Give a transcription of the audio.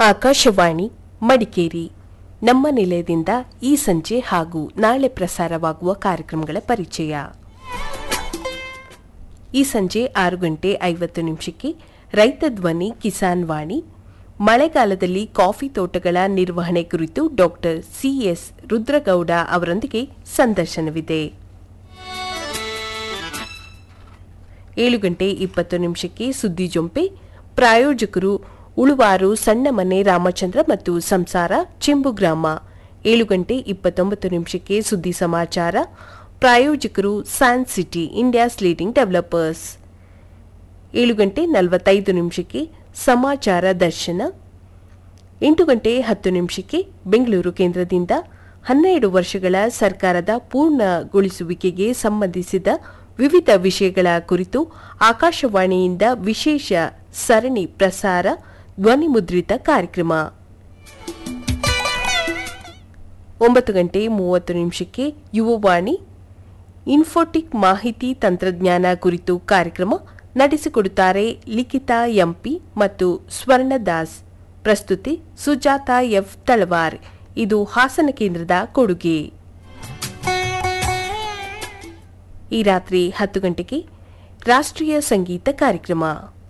ಆಕಾಶವಾಣಿ ಮಡಿಕೇರಿ ನಮ್ಮ ನಿಲಯದಿಂದ ಈ ಸಂಜೆ ಹಾಗೂ ನಾಳೆ ಪ್ರಸಾರವಾಗುವ ಕಾರ್ಯಕ್ರಮಗಳ ಪರಿಚಯ ಈ ಸಂಜೆ ಆರು ಗಂಟೆ ಐವತ್ತು ನಿಮಿಷಕ್ಕೆ ರೈತ ಧ್ವನಿ ಕಿಸಾನ್ ವಾಣಿ ಮಳೆಗಾಲದಲ್ಲಿ ಕಾಫಿ ತೋಟಗಳ ನಿರ್ವಹಣೆ ಕುರಿತು ಡಾಕ್ಟರ್ ಸಿಎಸ್ ರುದ್ರಗೌಡ ಅವರೊಂದಿಗೆ ಸಂದರ್ಶನವಿದೆ ಏಳು ಗಂಟೆ ಇಪ್ಪತ್ತು ನಿಮಿಷಕ್ಕೆ ಸುದ್ದಿ ಜೊಂಪೆ ಪ್ರಾಯೋಜಕರು ಉಳುವಾರು ಸಣ್ಣ ಮನೆ ರಾಮಚಂದ್ರ ಮತ್ತು ಸಂಸಾರ ಚೆಂಬು ಗ್ರಾಮ ಏಳು ಗಂಟೆ ಇಪ್ಪತ್ತೊಂಬತ್ತು ನಿಮಿಷಕ್ಕೆ ಸುದ್ದಿ ಸಮಾಚಾರ ಪ್ರಾಯೋಜಕರು San City India's leading developers ಏಳು ಗಂಟೆ ನಲವತ್ತೈದು ನಿಮಿಷಕ್ಕೆ ಸಮಾಚಾರ ದರ್ಶನ ಎಂಟು ಗಂಟೆ ಹತ್ತು ನಿಮಿಷಕ್ಕೆ ಬೆಂಗಳೂರು ಕೇಂದ್ರದಿಂದ ಹನ್ನೆರಡು ವರ್ಷಗಳ ಸರ್ಕಾರದ ಪೂರ್ಣಗೊಳಿಸುವಿಕೆಗೆ ಸಂಬಂಧಿಸಿದ ವಿವಿಧ ವಿಷಯಗಳ ಕುರಿತು ಆಕಾಶವಾಣಿಯಿಂದ ವಿಶೇಷ ಸರಣಿ ಪ್ರಸಾರ ಧ್ವನಿಮುದ್ರಿತ ಕಾರ್ಯಕ್ರಮ ಒಂಬತ್ತು ಗಂಟೆ ಮೂವತ್ತು ನಿಮಿಷಕ್ಕೆ ಯುವವಾಣಿ ಇನ್ಫೋಟಿಕ್ ಮಾಹಿತಿ ತಂತ್ರಜ್ಞಾನ ಕುರಿತು ಕಾರ್ಯಕ್ರಮ ನಡೆಸಿಕೊಡುತ್ತಾರೆ ಲಿಖಿತಾ ಎಂಪಿ ಮತ್ತು ಸ್ವರ್ಣದಾಸ್ ಪ್ರಸ್ತುತಿ ಸುಜಾತ ಎಫ್ ತಳವಾರ್ ಇದು ಹಾಸನ ಕೇಂದ್ರದ ಕೊಡುಗೆ ಈ ರಾತ್ರಿ ಹತ್ತು ಗಂಟೆಗೆ ರಾಷ್ಟ್ರೀಯ ಸಂಗೀತ ಕಾರ್ಯಕ್ರಮ